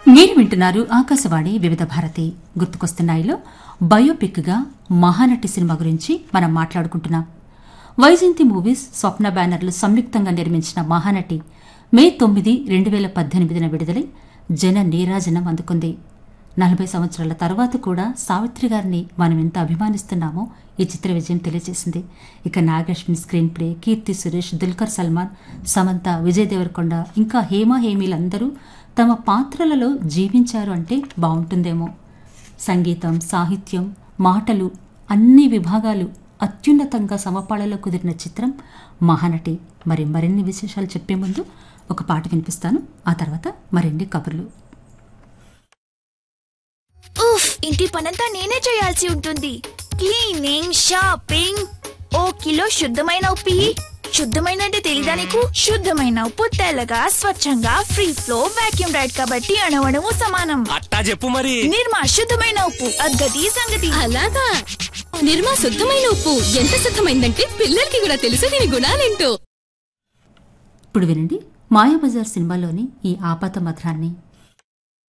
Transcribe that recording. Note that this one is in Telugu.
మీరు వింటున్నారు ఆకాశవాణి వివిధ భారతి గుర్తుకొస్తున్నాయిలో బయోపిక్ గా మహానటి సినిమా గురించి మనం మాట్లాడుకుంటున్నాం వైజయంతి మూవీస్ స్వప్న బ్యానర్లు సంయుక్తంగా నిర్మించిన మహానటి మే తొమ్మిది రెండు వేల పద్దెనిమిదిన విడుదలై జన నీరాజనం అందుకుంది నలభై సంవత్సరాల తర్వాత కూడా సావిత్రి గారిని మనం ఎంత అభిమానిస్తున్నామో ఈ చిత్ర విజయం తెలియజేసింది ఇక నాగలక్ష్మి స్క్రీన్ ప్లే కీర్తి సురేష్ దుల్కర్ సల్మాన్ సమంత విజయ్ దేవరకొండ ఇంకా హేమ హేమీలందరూ తమ పాత్రలలో జీవించారు అంటే బాగుంటుందేమో సంగీతం సాహిత్యం మాటలు అన్ని విభాగాలు అత్యున్నతంగా సమపాళలో కుదిరిన చిత్రం మహానటి మరి మరిన్ని విశేషాలు చెప్పే ముందు ఒక పాట వినిపిస్తాను ఆ తర్వాత మరిన్ని కబుర్లు ఉఫ్ ఇంటి పనంతా నేనే చేయాల్సి ఉంటుంది క్లీనింగ్ షాపింగ్ ఓ కిలో శుద్ధమైన ఉప్పి శుద్ధమైన అంటే తెలీదా నీకు శుద్ధమైన ఉప్పు తెల్లగా స్వచ్ఛంగా ఫ్రీ ఫ్లో వాక్యూమ్ రైడ్ కాబట్టి అణవడము సమానం అట్టా చెప్పు మరి నిర్మా శుద్ధమైన ఉప్పు అద్గతి సంగతి అలాగా నిర్మా శుద్ధమైన ఉప్పు ఎంత శుద్ధమైందంటే పిల్లలకి కూడా తెలుసు దీని గుణాలేంటో ఇప్పుడు వినండి మాయాబజార్ సినిమాలోని ఈ ఆపాత మధురాన్ని